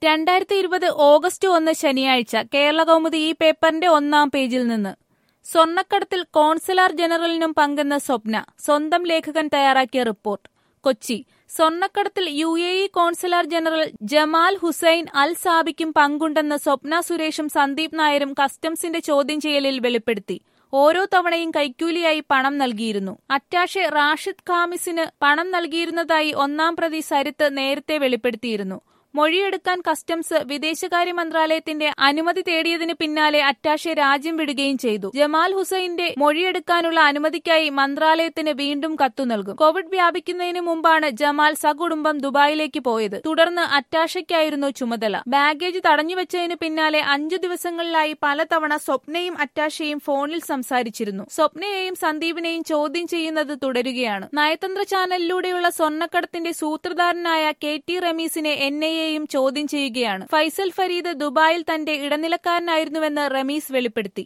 രണ്ടായിരത്തി ഇരുപത് ഓഗസ്റ്റ് ഒന്ന് ശനിയാഴ്ച കേരള കൗമുദി ഈ പേപ്പറിന്റെ ഒന്നാം പേജിൽ നിന്ന് സ്വർണ്ണക്കടത്തിൽ കോൺസുലാർ ജനറലിനും പങ്കെന്ന സ്വപ്ന സ്വന്തം ലേഖകൻ തയ്യാറാക്കിയ റിപ്പോർട്ട് കൊച്ചി സ്വർണ്ണക്കടത്തിൽ U A E consular general Jamal Hussain Al സാബിക്കും പങ്കുണ്ടെന്ന് സ്വപ്ന സുരേഷും സന്ദീപ് നായരും കസ്റ്റംസിന്റെ ചോദ്യം ചെയ്യലിൽ വെളിപ്പെടുത്തി ഓരോ തവണയും കൈക്കൂലിയായി പണം നൽകിയിരുന്നു അറ്റാഷെ റാഷിദ് ഖാമിസിന് പണം നൽകിയിരുന്നതായി ഒന്നാം പ്രതി സരിത്ത് നേരത്തെ വെളിപ്പെടുത്തിയിരുന്നു മൊഴിയെടുക്കാൻ കസ്റ്റംസ് വിദേശകാര്യ മന്ത്രാലയത്തിന്റെ അനുമതി തേടിയതിന് പിന്നാലെ അറ്റാഷെ രാജ്യം വിടുകയും ചെയ്തു ജമാൽ ഹുസൈന്റെ മൊഴിയെടുക്കാനുള്ള അനുമതിക്കായി മന്ത്രാലയത്തിന് വീണ്ടും കത്തു നൽകും കോവിഡ് വ്യാപിക്കുന്നതിന് മുമ്പാണ് ജമാൽ സകുടുംബം ദുബായിലേക്ക് പോയത് തുടർന്ന് അറ്റാഷയ്ക്കായിരുന്നു ചുമതല ബാഗേജ് തടഞ്ഞുവെച്ചതിന് പിന്നാലെ അഞ്ചു ദിവസങ്ങളിലായി പലതവണ സ്വപ്നയും അറ്റാഷയും ഫോണിൽ സംസാരിച്ചിരുന്നു സ്വപ്നയെയും സന്ദീപിനെയും ചോദ്യം ചെയ്യുന്നത് തുടരുകയാണ് നയതന്ത്ര ചാനലിലൂടെയുള്ള സ്വർണ്ണക്കടത്തിന്റെ സൂത്രധാരനായ കെ ടി റമീസിനെ എൻ ഐ എയും ചോദ്യം ചെയ്യുകയാണ് ഫൈസൽ ഫരീദ് ദുബായിൽ തന്റെ ഇടനിലക്കാരനായിരുന്നുവെന്ന് റമീസ് വെളിപ്പെടുത്തി